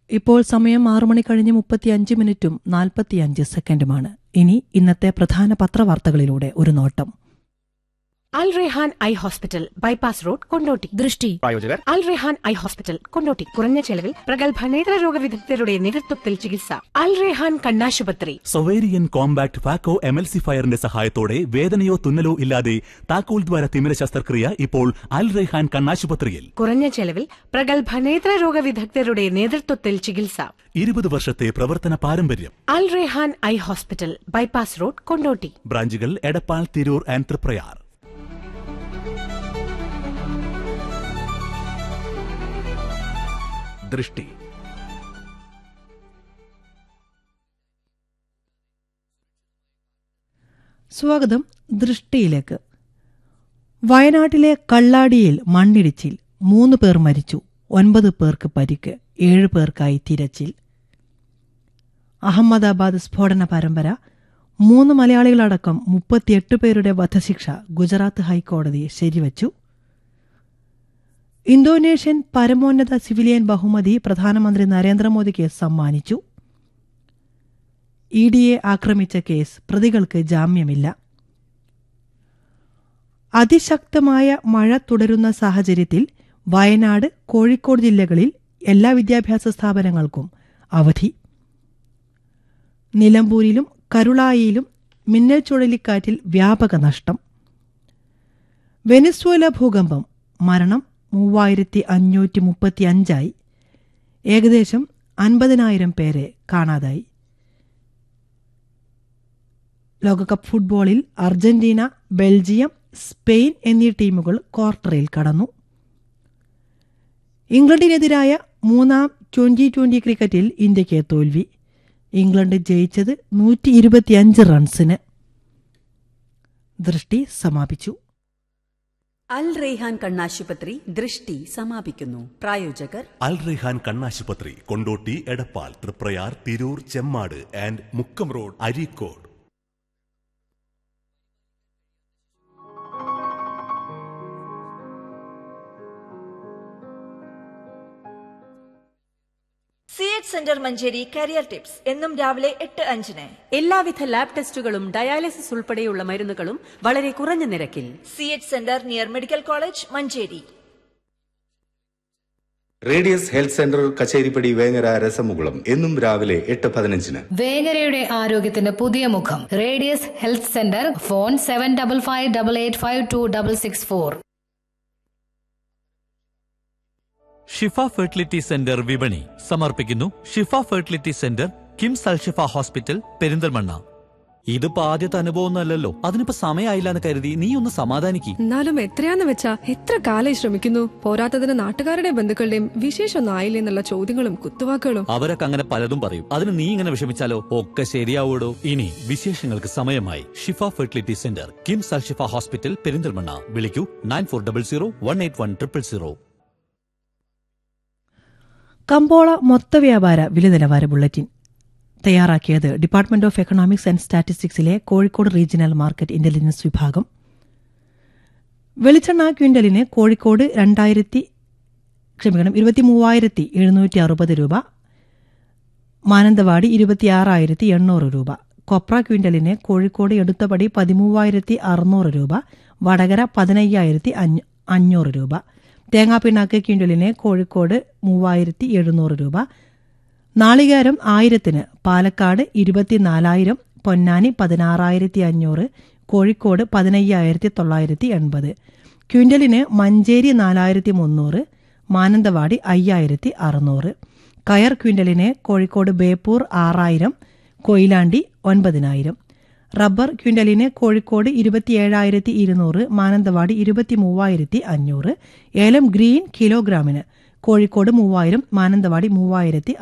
ഇപ്പോൾ സമയം ആറു മണി കഴിഞ്ഞ് മുപ്പത്തിയഞ്ച് മിനിറ്റും നാൽപ്പത്തിയഞ്ച് സെക്കൻഡുമാണ് ഇനി ഇന്നത്തെ പ്രധാന പത്രവാർത്തകളിലൂടെ ഒരു നോട്ടം Al Rehan eye hospital bypass road Kondotty ദൃഷ്ടി പ്രായോജകർ അൽ റെഹാൻ ഐ ഹോസ്പിറ്റൽ കൊണ്ടോട്ടി കുറഞ്ഞ ചെലവിൽ പ്രഗത്ഭ നേത്രരോഗ വിദഗ്ധരുടെ നേതൃത്വത്തിൽ ചികിത്സ അൽ റെഹാൻ കണ്ണാശുപത്രി സൊവേരിയൻ കോമ്പാക്ട് ഫാക്കോ എമൽസിഫയറിന്റെ സഹായത്തോടെ വേദനയോ തുന്നലോ ഇല്ലാതെ താക്കോൽ ദ്വാര തിമിര ശസ്ത്രക്രിയ ഇപ്പോൾ അൽ റെഹാൻ കണ്ണാശുപത്രിയിൽ കുറഞ്ഞ ചെലവിൽ പ്രഗത്ഭ നേത്രരോഗ വിദഗ്ധരുടെ നേതൃത്വത്തിൽ ചികിത്സ ഇരുപത് വർഷത്തെ പ്രവർത്തന പാരമ്പര്യം Al Rehan eye hospital bypass road Kondotty ബ്രാഞ്ചുകൾ എടപ്പാൾ തിരൂർ ആൻഡ് തൃപ്രയാർ ദൃഷ്ടി സ്വാഗതം ദൃഷ്ടിയിലേക്ക് വയനാട്ടിലെ കള്ളാടിയിൽ മണ്ണിടിച്ചിൽ മൂന്ന് പേർ മരിച്ചു ഒൻപത് പേർക്ക് പരിക്ക് ഏഴ് പേർക്കായി തിരച്ചിൽ അഹമ്മദാബാദ് സ്ഫോടന പരമ്പര മൂന്ന് മലയാളികളടക്കം മുപ്പത്തിയെട്ട് പേരുടെ വധശിക്ഷ ഗുജറാത്ത് ഹൈക്കോടതി ശരിവച്ചു ഇന്തോനേഷ്യൻ പരമോന്നത സിവിലിയൻ ബഹുമതി പ്രധാനമന്ത്രി നരേന്ദ്രമോദിക്ക് സമ്മാനിച്ചു ഇ ഡിയെ ആക്രമിച്ച കേസ് പ്രതികൾക്ക് ജാമ്യമില്ല അതിശക്തമായ മഴ തുടരുന്ന സാഹചര്യത്തിൽ വയനാട് കോഴിക്കോട് ജില്ലകളിൽ എല്ലാ വിദ്യാഭ്യാസ സ്ഥാപനങ്ങൾക്കും അവധി നിലമ്പൂരിലും കരുളായിയിലും മിന്നൽ ചുഴലിക്കാറ്റിൽ വ്യാപക നഷ്ടം വെനിസ്വേല ഭൂകമ്പം മരണം മൂവായിരത്തി അഞ്ഞൂറ്റി മുപ്പത്തിയഞ്ചായി ഏകദേശം അൻപതിനായിരം പേരെ കാണാതായി ലോകകപ്പ് ഫുട്ബോളിൽ അർജന്റീന ബെൽജിയം സ്പെയിൻ എന്നീ ടീമുകൾ ക്വാർട്ടറിൽ കടന്നു ഇംഗ്ലണ്ടിനെതിരായ മൂന്നാം ട്വന്റി ട്വന്റി ക്രിക്കറ്റിൽ ഇന്ത്യയ്ക്ക് തോൽവി ഇംഗ്ലണ്ട് ജയിച്ചത് നൂറ്റി ഇരുപത്തിയഞ്ച് റൺസിന് ദൃഷ്ടി സമാപിച്ചു അൽ റെയ്ഹാൻ കണ്ണാശുപത്രി ദൃഷ്ടി സമാപിക്കുന്നു പ്രായോജകർ അൽ റെഹാൻ കണ്ണാശുപത്രി Kondotty Edappal Triprayar Tirur Chemmad and Mukkam road Areekode C H centre Manjeri career tips എന്നും രാവിലെ എട്ട് അഞ്ചിന് എല്ലാവിധ ലാബ് ടെസ്റ്റുകളും ഡയാലിസിസ് ഉൾപ്പെടെയുള്ള മരുന്നുകളും വളരെ കുറഞ്ഞ നിരക്കിൽ C H centre near medical college Manjeri radius health centre Kacheripadi Vengara രസമുകുളം എന്നും രാവിലെ എട്ട് പതിനഞ്ചിന് വേങ്ങരയുടെ ആരോഗ്യത്തിന് പുതിയ മുഖം radius health centre phone seven double five double eight five two double six four Shifa fertility centre വിപണി സമർപ്പിക്കുന്നു Shifa fertility centre KIMS Al Shifa hospital Perinthalmanna ഇതിപ്പോ ആദ്യത്തെ അനുഭവമൊന്നുമല്ലല്ലോ അതിനിപ്പോ സമയമായില്ല എന്ന് കരുതി നീ ഒന്ന് സമാധാനിക്ക് എന്നാലും എത്രയാന്ന് വെച്ചാ എത്ര കാലായി ശ്രമിക്കുന്നു പോരാത്തതിന് നാട്ടുകാരുടെയും ബന്ധുക്കളുടെയും വിശേഷമൊന്നും ആയില്ലേ എന്നുള്ള ചോദ്യങ്ങളും കുത്തുവാക്കുകളും അവരൊക്കെ അങ്ങനെ പലതും പറയും അതിന് നീ ഇങ്ങനെ വിഷമിച്ചാലോ ഒക്കെ ശരിയാവൂടോ ഇനി വിശേഷങ്ങൾക്ക് സമയമായി Shifa fertility centre KIMS Al Shifa hospital Perinthalmanna വിളിക്കൂ nine four double zero one eight one triple zero കമ്പോള മൊത്തവ്യാപാര വില നിലവാര ബുള്ളറ്റിൻ തയ്യാറാക്കിയത് ഡിപ്പാർട്ട്മെന്റ് ഓഫ് എക്കണോമിക്സ് ആൻഡ് സ്റ്റാറ്റിസ്റ്റിക്സിലെ കോഴിക്കോട് റീജിയണൽ മാർക്കറ്റ് ഇന്റലിജൻസ് വിഭാഗം വെളിച്ചെണ്ണ ക്വിന്റലിന് കോഴിക്കോട് രണ്ടായിരത്തി ക്ഷമിക്കണം ഇരുപത്തി മൂവായിരത്തി എഴുന്നൂറ്റി അറുപത് രൂപ മാനന്തവാടി ഇരുപത്തിയാറായിരത്തി എണ്ണൂറ് രൂപ കൊപ്ര ക്വിന്റലിന് കോഴിക്കോട് എടുത്തപടി പതിമൂവായിരത്തി അറുന്നൂറ് രൂപ വടകര പതിനയ്യായിരത്തി അഞ്ഞൂ- അഞ്ഞൂറ് രൂപ തേങ്ങാപ്പിണ്ണാക്ക് ക്വിന്റലിന് കോഴിക്കോട് മൂവായിരത്തി എഴുന്നൂറ് രൂപ നാളികേരം ആയിരത്തിന് പാലക്കാട് ഇരുപത്തിനാലായിരം പൊന്നാനി പതിനാറായിരത്തി അഞ്ഞൂറ് കോഴിക്കോട് പതിനയ്യായിരത്തി തൊള്ളായിരത്തി എൺപത് ക്വിന്റലിന് മഞ്ചേരി നാലായിരത്തി മുന്നൂറ് മാനന്തവാടി അയ്യായിരത്തി അറുന്നൂറ് കയർ ക്വിന്റലിന് കോഴിക്കോട് ബേപ്പൂർ ആറായിരം കൊയിലാണ്ടി ഒൻപതിനായിരം റബ്ബർ ക്വിന്റലിന് കോഴിക്കോട് ഇരുപത്തിയേഴായിരത്തി ഇരുന്നൂറ് മാനന്തവാടി ഇരുപത്തി മൂവായിരത്തി അഞ്ഞൂറ് ഏലം ഗ്രീൻ കിലോഗ്രാമിന് കോഴിക്കോട് മൂവായിരം മാനന്തവാടി മൂവായിരത്തി